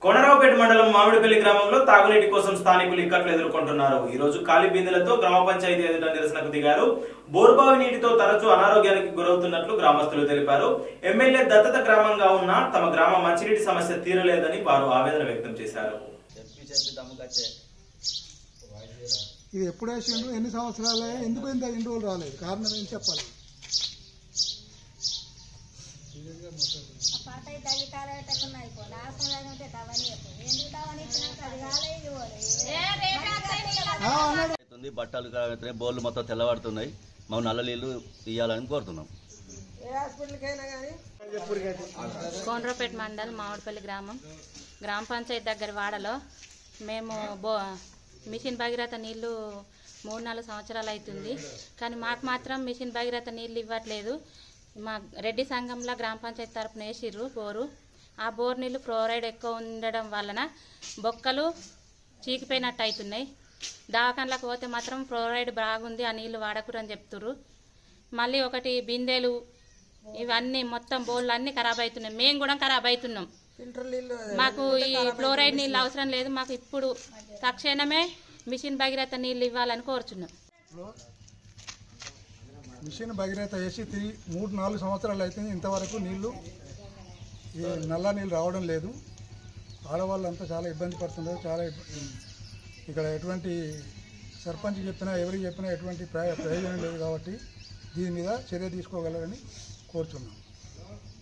కొనరావుపేట మండలం మామిడిపల్లి గ్రామంలో తాగునీటి కోసం స్థానికులు ఇక్కట్లు ఎదుర్కొంటున్నారు ఈ రోజు ఖాళీ బిందెలతో గ్రామ పంచాయతీ ఎదుట నిరసనకు దిగారు బోర్బావి నీటితో తరచూ అనారోగ్యానికి గురవుతున్నట్లు గ్రామస్తులు తెలిపారు ఎమ్మెల్యే దత్తత గ్రామంగా ఉన్న తమ గ్రామ మంచినీటి సమస్య తీరలేదని వారు ఆవేదన వ్యక్తం చేశారు చెప్పి చెప్పి దమ్ముకొచ్చే ఇది ఎప్పుడు వేసిండు ఎన్ని సంవత్సరాలు ఎందుకు ఇంత ఇన్ని రోజులు రాలేదు కారణం ఏం చెప్పాలి పాత తగ్గి తారేటకున్నా అయిపో లాస్ట్ ఉంటే తవని ఎందుకు తవని ఇచ్చినాక అది కాలే ఇది ఆ, అన్నాడు అవుతుంది బట్టలు ఖరాబ్ అవుతున్నాయి బోర్లు మొత్తం తెల్లబడుతున్నాయి మా నల్ల నీళ్ళు ఇవ్వాలని కోరుతున్నాం కోనరాపేట మండల్ మామిడిపల్లి గ్రామం గ్రామ పంచాయతీ దగ్గర వాడలో మేము బో మిషన్ భగీరథ నీళ్లు మూడు నాలుగు సంవత్సరాలు అవుతుంది కానీ మాకు మాత్రం మిషన్ భగీరథ నీళ్ళు ఇవ్వట్లేదు మా రెడ్డి సంఘంలో గ్రామ పంచాయతీ తరపున వేసిర్రు బోరు ఆ బోర్ నీళ్ళు ఫ్లోరైడ్ ఎక్కువ ఉండడం వలన బొక్కలు చీకిపోయినట్టు అవుతున్నాయి దవాఖానలకు పోతే మాత్రం ఫ్లోరైడ్ బాగుంది ఆ నీళ్ళు వాడకురని చెప్తుర్రు మళ్ళీ ఒకటి బిందెలు ఇవన్నీ మొత్తం బోళ్ళు అన్నీ ఖరాబ్ అవుతున్నాయి మేము కూడా ఖరాబ్ అవుతున్నాం మాకు ఈ ఫ్లోరైడ్ నీళ్ళు అవసరం లేదు మాకు ఇప్పుడు తక్షణమే మిషన్ భగీరథ నీళ్ళు ఇవ్వాలని కోరుచున్నాం మిషన్ భగీరథ వేసి తిరిగి మూడు నాలుగు సంవత్సరాలు అయితే ఇంతవరకు నీళ్లు ఈ నల్ల నీళ్ళు రావడం లేదు ఆడవాళ్ళంతా చాలా ఇబ్బంది పడుతున్నారు చాలా ఇబ్బ- ఇక్కడ ఎటువంటి సర్పంచ్ చెప్పినా ఎవరికి చెప్పినా ఎటువంటి ప్రయ- ప్రయోజనం లేదు కాబట్టి దీని మీద చర్య తీసుకోగలరని కోరుచున్నాం